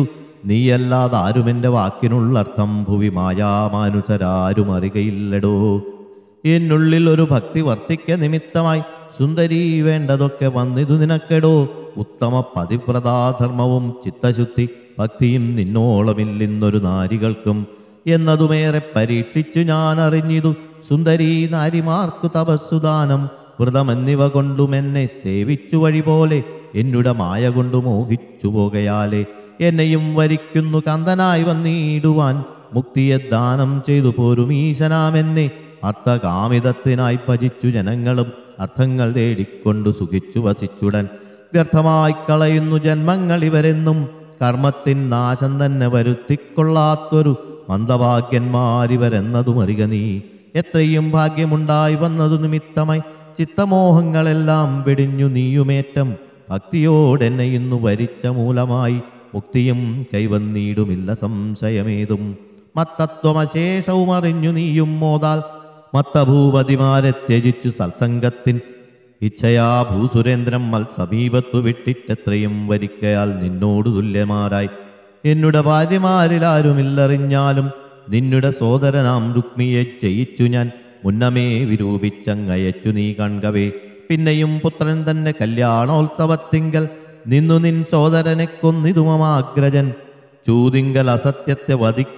S1: നീയല്ലാതാരുമെൻ്റെ വാക്കിനുള്ളർത്ഥം ഭുവി മായാമാനുസരാരും അറികയില്ലടോ എന്നുള്ളിൽ ഒരു ഭക്തി വർത്തിക്ക നിമിത്തമായി സുന്ദരി വേണ്ടതൊക്കെ വന്നിതു നിനക്കെടോ ഉത്തമ പതിവ്രതാധർമ്മവും ചിത്തശുദ്ധി ഭക്തിയും നിന്നോളമില്ലിന്നൊരു നാരികൾക്കും എന്നതുമേറെ പരീക്ഷിച്ചു ഞാൻ അറിഞ്ഞിതു സുന്ദരീ നാരിമാർക്കു തപസ്സുദാനം വ്രതമെന്നിവ കൊണ്ടും എന്നെ സേവിച്ചു വഴി പോലെ എന്നുടെ മായ കൊണ്ടു മോഹിച്ചു പോകയാലെ എന്നെയും വരിക്കുന്നു കന്തനായി വന്നിടുവാൻ മുക്തിയെ ദാനം ചെയ്തു പോരും ഈശനാമെന്നെ അർത്ഥകാമിതത്തിനായി ഭജിച്ചു ജനങ്ങളും അർത്ഥങ്ങൾ തേടിക്കൊണ്ടു സുഖിച്ചു വസിച്ചുടൻ വ്യർത്ഥമായി കളയുന്നു ജന്മങ്ങൾ ഇവരെന്നും കർമ്മത്തിൻ നാശം തന്നെ വരുത്തിക്കൊള്ളാത്തൊരു മന്ദഭാഗ്യന്മാരിവരെന്നതും അറിക നീ എത്രയും ഭാഗ്യമുണ്ടായി വന്നതു നിമിത്തമായി ചിത്തമോഹങ്ങളെല്ലാം വെടിഞ്ഞു നീയുമേറ്റം ഭക്തിയോടെന്നെ ഇന്നു വരിച്ച മൂലമായി മുക്തിയും കൈവന്നീടുമില്ല സംശയമേതും മത്തത്വമശേഷവും അറിഞ്ഞു നീയും മോതാൽ മത്തഭൂപതിമാരെ ത്യജിച്ചു സത്സംഗത്തിൻ ഇച്ഛയാ ഭൂസുരേന്ദ്രൻ മൽ സമീപത്തു വിട്ടിട്ടെത്രയും വരിക്കയാൽ നിന്നോടു തുല്യമാരായി എന്നുടെ ഭാര്യമാരിലാരുമില്ലറിഞ്ഞാലും നിന്നുടെ സോദരനാം രുക്മിയെ ജയിച്ചു ഞാൻ മുന്നമേ വിരൂപിച്ചങ്ങയച്ചു നീ കൺകവേ പിന്നെയും പുത്രൻ തന്നെ കല്യാണോത്സവത്തിങ്കൽ നിന്നു നിൻ സോദരനെ കൊന്നിതുമമാഗ്രജൻ ചൂതിങ്കൽ അസത്യത്തെ വധിക്ക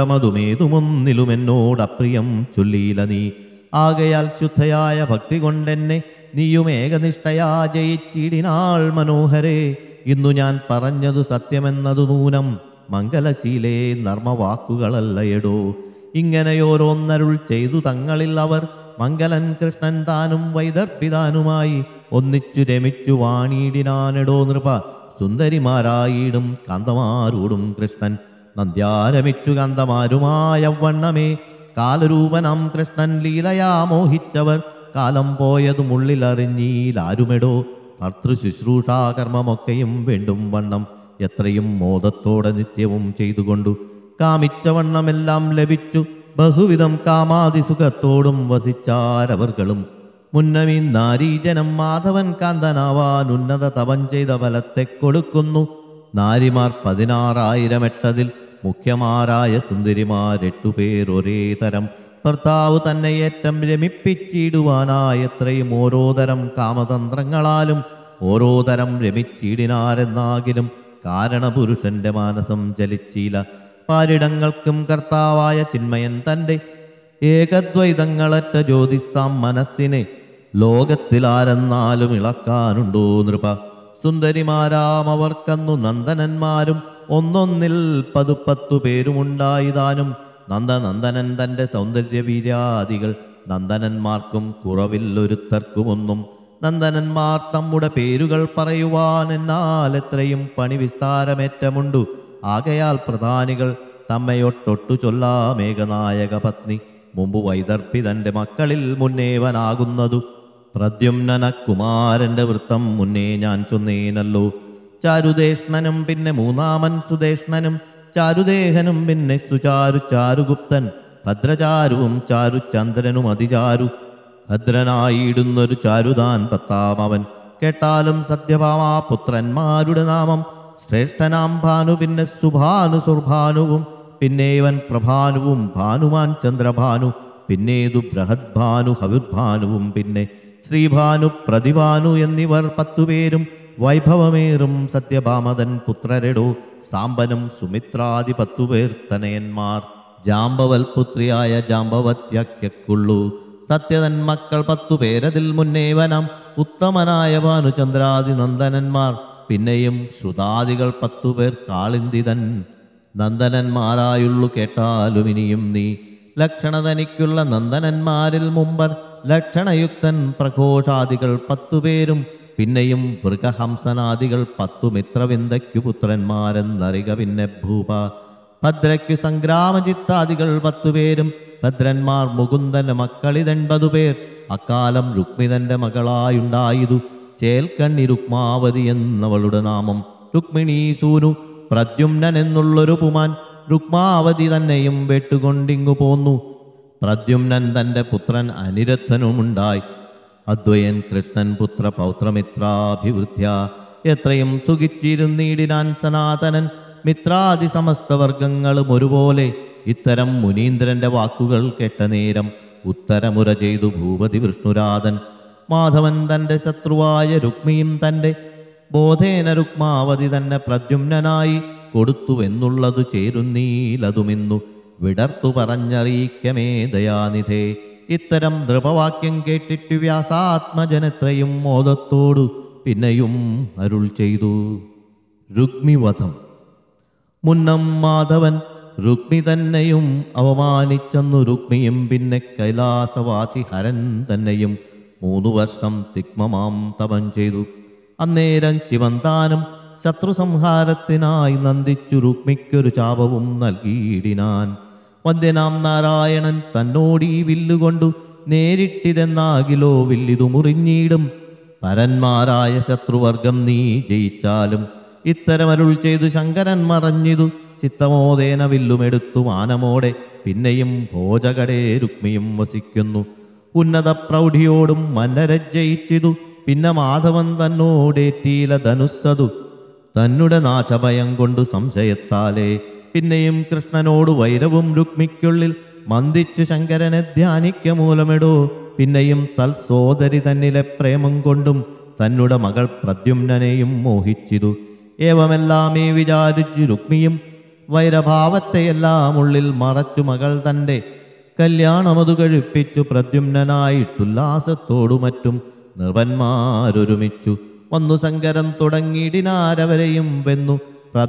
S1: മൂലമതുമേതുമൊന്നിലുമെന്നോടപ്രിയം ചൊല്ലീല നീ ആകയാൽ ശുദ്ധയായ ഭക്തി കൊണ്ടെന്നെ നീയും ഏകനിഷ്ഠയാ ജയിച്ചിടിനാൾ മനോഹരേ ഇന്നു ഞാൻ പറഞ്ഞതു സത്യമെന്നതു നൂനം മംഗലശീലേ നർമ്മവാക്കുകളല്ലയടോ ഇങ്ങനെയോരോന്നരുൾ ചെയ്തു തങ്ങളിൽ അവർ മംഗലൻ കൃഷ്ണൻ താനും വൈദർഭിതാനുമായി ഒന്നിച്ചു രമിച്ചു വാണിയിടിനാനെടോ നൃപ സുന്ദരിമാരായിടും കാന്തമാരോടും കൃഷ്ണൻ നന്ദ്യാരമിച്ചു കാന്തമാരുമായ വണ്ണമേ കാലരൂപനാം കൃഷ്ണൻ ലീലയാ മോഹിച്ചവർ കാലം പോയതും ഉള്ളിലറിഞ്ഞീലാരുമെടോ ഭർത്തൃ ശുശ്രൂഷാകർമ്മമൊക്കെയും വേണ്ടും വണ്ണം എത്രയും മോദത്തോടെ നിത്യവും ചെയ്തുകൊണ്ടു കാമിച്ച വണ്ണമെല്ലാം ലഭിച്ചു ബഹുവിധം കാമാതിസുഖത്തോടും വസിച്ചാരവർകളും മുന്നമീ നാരീജനം മാധവൻ കാന്തനാവാൻ ഉന്നത തപം ചെയ്ത ഫലത്തെ കൊടുക്കുന്നു നാരിമാർ പതിനാറായിരം എട്ടതിൽ മുഖ്യമാരായ സുന്ദരിമാരെട്ടുപേർ ഒരേ തരം ഭർത്താവ് തന്നെ ഏറ്റം രമിപ്പിച്ചിടുവാനായി എത്രയും ഓരോ തരം കാമതന്ത്രങ്ങളാലും ഓരോ തരം രമിച്ചിടിനാരെന്നാകിലും കാരണപുരുഷന്റെ മാനസം ചലിച്ചീല പാരിടങ്ങൾക്കും കർത്താവായ ചിന്മയൻ തൻ്റെ ഏകദ്വൈതങ്ങളറ്റ ജ്യോതിസാം മനസ്സിനെ ലോകത്തിലാരെന്നാലും ഇളക്കാനുണ്ടോ നൃപ സുന്ദരിമാരാം അവർക്കന്നു നന്ദനന്മാരും ഒന്നൊന്നിൽ പതുപ്പത്തു പേരുമുണ്ടായിതാനും നന്ദനന്ദനൻ തൻ്റെ സൗന്ദര്യവീര്യാദികൾ നന്ദനന്മാർക്കും കുറവില്ലൊരുത്തർക്കുമൊന്നും നന്ദനന്മാർ തമ്മുടെ പേരുകൾ പറയുവാൻ എന്നാൽ എത്രയും പണി വിസ്താരമേറ്റമുണ്ടു ആകയാൽ പ്രധാനികൾ തമ്മയൊട്ടൊട്ടു ചൊല്ലാമേഘനായക പത്നി മുമ്പ് വൈദർഭിതന്റെ മക്കളിൽ മുന്നേവനാകുന്നതു പ്രദ്യുമ്നന കുമാരന്റെ വൃത്തം മുന്നേ ഞാൻ ചൊന്നേനല്ലോ ചാരുദേഷ്ണനും പിന്നെ മൂന്നാമൻ സുദേഷ്ണനും ചാരുദേഹനും പിന്നെ സുചാരു ചാരുഗുപ്തൻ ഭദ്രചാരുവും ചാരു ചന്ദ്രനും അതിചാരു ഭദ്രനായിടുന്നൊരു ചാരുതാൻ പത്താമവൻ കേട്ടാലും സത്യഭാമാ പുത്രന്മാരുടെ നാമം ശ്രേഷ്ഠനാം ഭാനു പിന്നെ സുഭാനു സുർഭാനുവും പിന്നെ ഇവൻ പ്രഭാനുവും ഭാനുമാൻ ചന്ദ്രഭാനു പിന്നേതു ബൃഹദ്ഭാനു ഹവിർഭാനുവും പിന്നെ ശ്രീഭാനു പ്രതിഭാനു എന്നിവർ പത്തുപേരും വൈഭവമേറും സത്യഭാമതൻ പുത്രരെടോ സാമ്പനും സുമിത്രാദി പത്തുപേർ തനയന്മാർ ജാമ്പവൽ പുത്രിയായ ജാമ്പവത്യക്കുള്ളു സത്യതൻ മക്കൾ പത്തുപേരതിൽ മുന്നേവനം ഉത്തമനായ ഭാനുചന്ദ്രാദി നന്ദനന്മാർ പിന്നെയും ശ്രുതാദികൾ പത്തുപേർ കാളിന്തിതൻ നന്ദനന്മാരായുള്ളു കേട്ടാലും ഇനിയും നീ ലക്ഷണതനിക്കുള്ള നന്ദനന്മാരിൽ മുമ്പർ ലക്ഷണയുക്തൻ പ്രഘോഷാദികൾ പത്തുപേരും പിന്നെയും മൃഗഹംസനാദികൾ പത്തു മിത്രവിന്ദയ്ക്കു പുത്രന്മാരെന്നറിക പിന്നെ ഭൂപ ഭദ്രയ്ക്കു സംഗ്രാമചിത്താദികൾ പത്തുപേരും ഭദ്രന്മാർ മുകുന്ദന്റെ മക്കളിതെൺപതു പേർ അക്കാലം രുക്മിതന്റെ മകളായുണ്ടായതു ചേൽക്കണ്ണി രുക്മാവതി എന്നവളുടെ നാമം രുക്മിണീ സൂനു പ്രദ്യുമ്നൻ എന്നുള്ളൊരു പുമാൻ രുക്മാവതി തന്നെയും വെട്ടുകൊണ്ടിങ്ങു പോന്നു പ്രദ്യുമ്നൻ തന്റെ പുത്രൻ അനിരദ്ധനുമുണ്ടായി അദ്വയൻ കൃഷ്ണൻ പുത്ര പൗത്രമിത്രാഭിവൃദ്ധ്യ എത്രയും സുഖിച്ചിരുന്നീടിനാൻ സനാതനൻ മിത്രാദി സമസ്ത വർഗങ്ങളും ഒരുപോലെ ഇത്തരം മുനീന്ദ്രന്റെ വാക്കുകൾ കേട്ട നേരം ഉത്തരമുര ചെയ്തു ഭൂപതി വിഷ്ണുരാധൻ മാധവൻ തന്റെ ശത്രുവായ രുക്മിയും തന്റെ ബോധേന രുക്മാവതി തന്നെ പ്രദ്യുമ്നായി കൊടുത്തുവെന്നുള്ളതു ചേരുന്നീലതുമിന്നു വിടർത്തു പറഞ്ഞറിയിക്കമേ ദയാനിധേ ഇത്തരം നൃപവാക്യം കേട്ടിട്ട് വ്യാസാത്മജനത്രയും മോദത്തോടു പിന്നെയും അരുൾ ചെയ്തു രുക്മിവധം മുന്നം മാധവൻ രുക്മി തന്നെയും അവമാനിച്ചെന്നു രുക്മിയും പിന്നെ കൈലാസവാസി ഹരൻ തന്നെയും മൂന്നു വർഷം തിക്മമാം തപം ചെയ്തു അന്നേരം ശിവൻ താനും ശത്രു സംഹാരത്തിനായി നന്ദിച്ചു രുക്മിക്കൊരു ചാപവും നൽകിയിടിനാൻ വന്ദ്യനാം നാരായണൻ തന്നോടീ വില്ലുകൊണ്ടു നേരിട്ടിതെന്നാകിലോ വില്ലിതു മുറിഞ്ഞിടും പരന്മാരായ ശത്രുവർഗം നീ ജയിച്ചാലും ഇത്തരമരുൾ ചെയ്തു ശങ്കരൻ മറഞ്ഞിതു ചിത്തമോദേന വില്ലുമെടുത്തു മാനമോടെ പിന്നെയും ഭോജകടേ രുക്മിയും വസിക്കുന്നു ഉന്നത പ്രൗഢിയോടും മന്നരെ ജയിച്ചിതു പിന്നെ മാധവൻ തന്നോടേറ്റീല ധനുസ്സതു തന്നുടെ നാശഭയം കൊണ്ടു സംശയത്താലേ പിന്നെയും കൃഷ്ണനോട് വൈരവും രുക്മിക്കുള്ളിൽ മന്ദിച്ചു ശങ്കരനെ ധ്യാനിക്ക മൂലമിടോ പിന്നെയും തൽ സോദരി തന്നിലെ പ്രേമം കൊണ്ടും തന്നുടെ മകൾ പ്രദ്യുമ്നെയും മോഹിച്ചിതു ഏവമെല്ലാമേ വിചാരിച്ചു രുക്മിയും വൈരഭാവത്തെയെല്ലാം ഉള്ളിൽ മറച്ചു മകൾ തൻ്റെ കല്യാണമതു കഴിപ്പിച്ചു പ്രദ്യുമ്നായിട്ടുല്ലാസത്തോടു മറ്റും നൃപന്മാരൊരുമിച്ചു വന്നു സങ്കരം തുടങ്ങിയിടിനാരവരെയും വെന്നു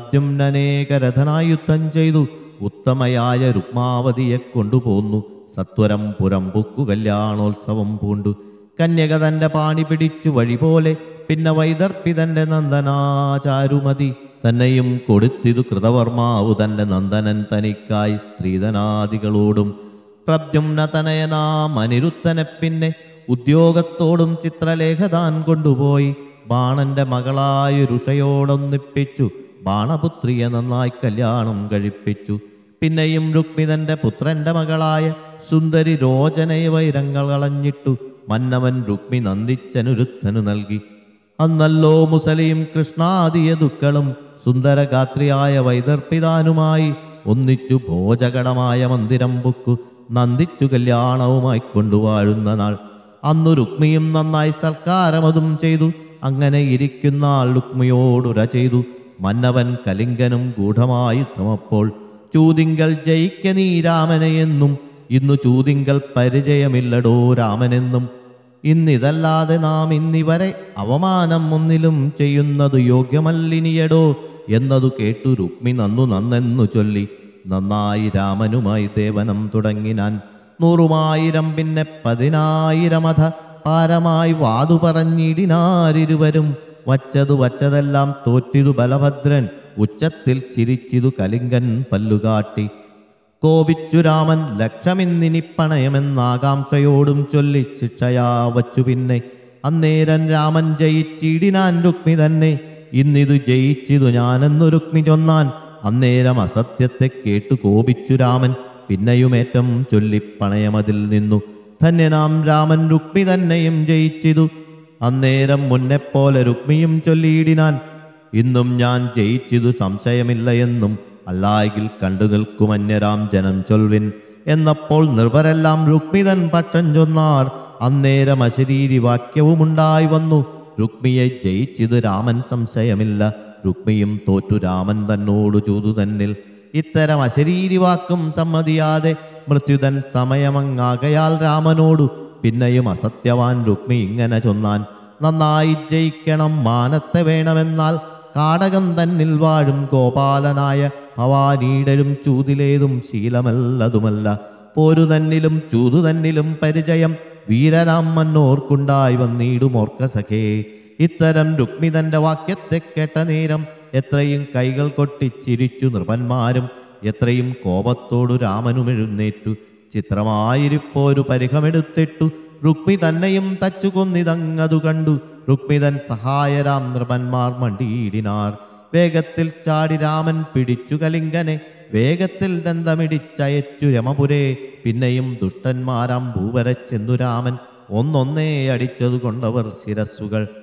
S1: പ്രദ്യുമ്നേകരഥനായി യുദ്ധം ചെയ്തു ഉത്തമയായ രുക്മാവതിയെ കൊണ്ടുപോന്നു സത്വരം പുറംപുക്കു കല്യാണോത്സവം പൂണ്ടു കന്യക തന്റെ പാണി പിടിച്ചു വഴി പോലെ പിന്നെ വൈദർപ്പിതന്റെ നന്ദനാചാരുമതി തന്നെയും കൊടുത്തിതു കൃതവർമാവു തന്റെ നന്ദനൻ തനിക്കായി സ്ത്രീധനാദികളോടും പ്രദ്യുമ്ന തനയനാം അനിരുദ്ധനെ പിന്നെ ഉദ്യോഗത്തോടും ചിത്രലേഖതാൻ കൊണ്ടുപോയി ബാണന്റെ മകളായ ഋഷയോടൊന്നിപ്പിച്ചു ബാണപുത്രിയെ നന്നായി കല്യാണം കഴിപ്പിച്ചു പിന്നെയും രുക്മിതന്റെ പുത്രന്റെ മകളായ സുന്ദരി രോചനയെ വൈരങ്ങൾ കളഞ്ഞിട്ടു മന്നവൻ രുക്മി നന്ദിച്ചനുരുദ്ധനു നൽകി അന്നല്ലോ മുസലിയും കൃഷ്ണാദിയ ദുക്കളും സുന്ദരഗാത്രിയായ വൈദർപ്പിതാനുമായി ഒന്നിച്ചു ഭോജകടമായ മന്ദിരം പൊക്കു നന്ദിച്ചു കല്യാണവുമായി കൊണ്ടുവാഴുന്ന നാൾ അന്നു രുക്മിയും നന്നായി സൽക്കാരമതും ചെയ്തു അങ്ങനെ ഇരിക്കുന്ന ആൾ രുക്മിയോടുര ചെയ്തു മന്നവൻ കലിംഗനും ഗൂഢമായി തമപ്പോൾ ചൂതിങ്കൽ ജയിക്ക നീ രാമനെയെന്നും ഇന്നു ചൂതിങ്കൽ പരിചയമില്ലടോ രാമനെന്നും ഇന്നിതല്ലാതെ നാം ഇന്നിവരെ അവമാനം ഒന്നിലും ചെയ്യുന്നതു യോഗ്യമല്ലിനിയടോ എന്നതു കേട്ടു രുക്മി നന്നു നന്നെന്നു ചൊല്ലി നന്നായി രാമനുമായി ദേവനം തുടങ്ങിനാൻ നൂറുമായിരം പിന്നെ പതിനായിരമധ പാരമായി വാതു പറഞ്ഞിടിനാരിരുവരും വച്ചതു വച്ചതെല്ലാം തോറ്റിതു ബലഭദ്രൻ ഉച്ചത്തിൽ ചിരിച്ചിതു കലിങ്കൻ പല്ലുകാട്ടി കോപിച്ചു രാമൻ ലക്ഷമിന്നിനി പണയമെന്നാകാംക്ഷയോടും ചൊല്ലി ശിക്ഷയാ വച്ചു പിന്നെ അന്നേരൻ രാമൻ ജയിച്ചിടിനാൻ രുക്മി തന്നെ ഇന്നിതു ജയിച്ചിതു ഞാനെന്നു രുക്മി ചൊന്നാൻ അന്നേരം അസത്യത്തെ കേട്ടു കോപിച്ചു രാമൻ പിന്നെയുമേറ്റം ചൊല്ലി പണയമതിൽ നിന്നു ധന്യനാം രാമൻ രുക്മി തന്നെയും ജയിച്ചിതു അന്നേരം മുന്നെപ്പോലെ രുക്മിയും ചൊല്ലിയിടിനാൻ ഇന്നും ഞാൻ ജയിച്ചിതു സംശയമില്ല എന്നും അല്ലായെങ്കിൽ കണ്ടു നിൽക്കുമന്യരാം ജനം ചൊൽവിൻ എന്നപ്പോൾ നിർഭരെല്ലാം രുക്മിതൻ പക്ഷം ചൊന്നാർ അന്നേരം അശരീരി വാക്യവുമുണ്ടായി വന്നു രുക്മിയെ ജയിച്ചിത് രാമൻ സംശയമില്ല രുക്മിയും തോറ്റു രാമൻ തന്നോടു ചൂതു തന്നിൽ ഇത്തരം അശരീരി വാക്കും സമ്മതിയാതെ മൃത്യുതൻ സമയമങ്ങാകയാൽ രാമനോടു പിന്നെയും അസത്യവാൻ രുക്മി ഇങ്ങനെ ചൊന്നാൻ നന്നായി ജയിക്കണം മാനത്തെ വേണമെന്നാൽ കാടകം തന്നിൽ വാഴും ഗോപാലനായ ഭവാനീടലും ചൂതിലേതും ശീലമല്ലതുമല്ല പോരു തന്നിലും ചൂതു തന്നിലും പരിചയം വീരരാം മന്നോർക്കുണ്ടായി വന്നിടുമോർക്ക സഖേ ഇത്തരം രുക്മിതന്റെ വാക്യത്തെ കേട്ട നേരം എത്രയും കൈകൾ കൊട്ടി ചിരിച്ചു നൃപന്മാരും എത്രയും കോപത്തോടു രാമനും എഴുന്നേറ്റു ചിത്രമായിരിപ്പോരു പരിഹമെടുത്തിട്ടു രുക്മി തന്നെയും തച്ചു കൊന്നിതങ്ങതു കണ്ടു രുക്മിതൻ സഹായരാം നൃപന്മാർ മണ്ടിയിടിനാർ വേഗത്തിൽ ചാടി രാമൻ പിടിച്ചു കലിംഗനെ വേഗത്തിൽ ദന്തമിടിച്ചയച്ചു രമപുരേ പിന്നെയും ദുഷ്ടന്മാരാം ഭൂവര ചെന്നു രാമൻ ഒന്നൊന്നേ അടിച്ചതു കൊണ്ടവർ ശിരസ്സുകൾ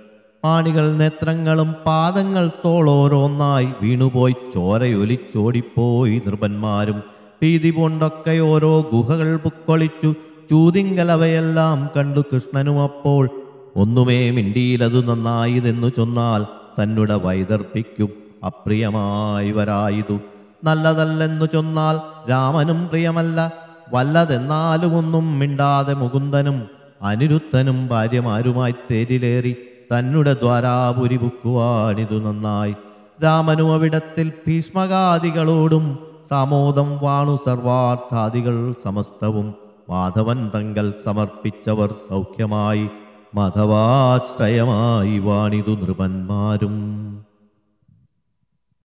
S1: പാണികൾ നേത്രങ്ങളും പാദങ്ങൾ തോളോരോന്നായി വീണുപോയി ചോരയൊലിച്ചോടിപ്പോയി നൃപന്മാരും ഭീതി കൊണ്ടൊക്കെ ഓരോ ഗുഹകൾ പുക്കൊളിച്ചു ചൂതിങ്കലവയെല്ലാം കണ്ടു കൃഷ്ണനും അപ്പോൾ ഒന്നുമേ മിണ്ടിയിലതു നന്നായതെന്നു ചൊന്നാൽ തന്നുടെ വൈദർഭിക്കും അപ്രിയമായി വരായിതു നല്ലതല്ലെന്നു ചൊന്നാൽ രാമനും പ്രിയമല്ല വല്ലതെന്നാലും ഒന്നും മിണ്ടാതെ മുകുന്ദനും അനിരുദ്ധനും ഭാര്യമാരുമായി തേരിലേറി തന്നുടെ ദ്വാരാപുരി പുക്കുവാനിതു നന്നായി രാമനും അവിടത്തിൽ ഭീഷ്മകാദികളോടും സാമോദം വാണു സർവാർത്ഥാദികൾ സമസ്തവും മാധവൻ തങ്കൽ സമർപ്പിച്ചവർ സൗഖ്യമായി മാധവാശ്രയമായി വാണിതു നൃപന്മാരും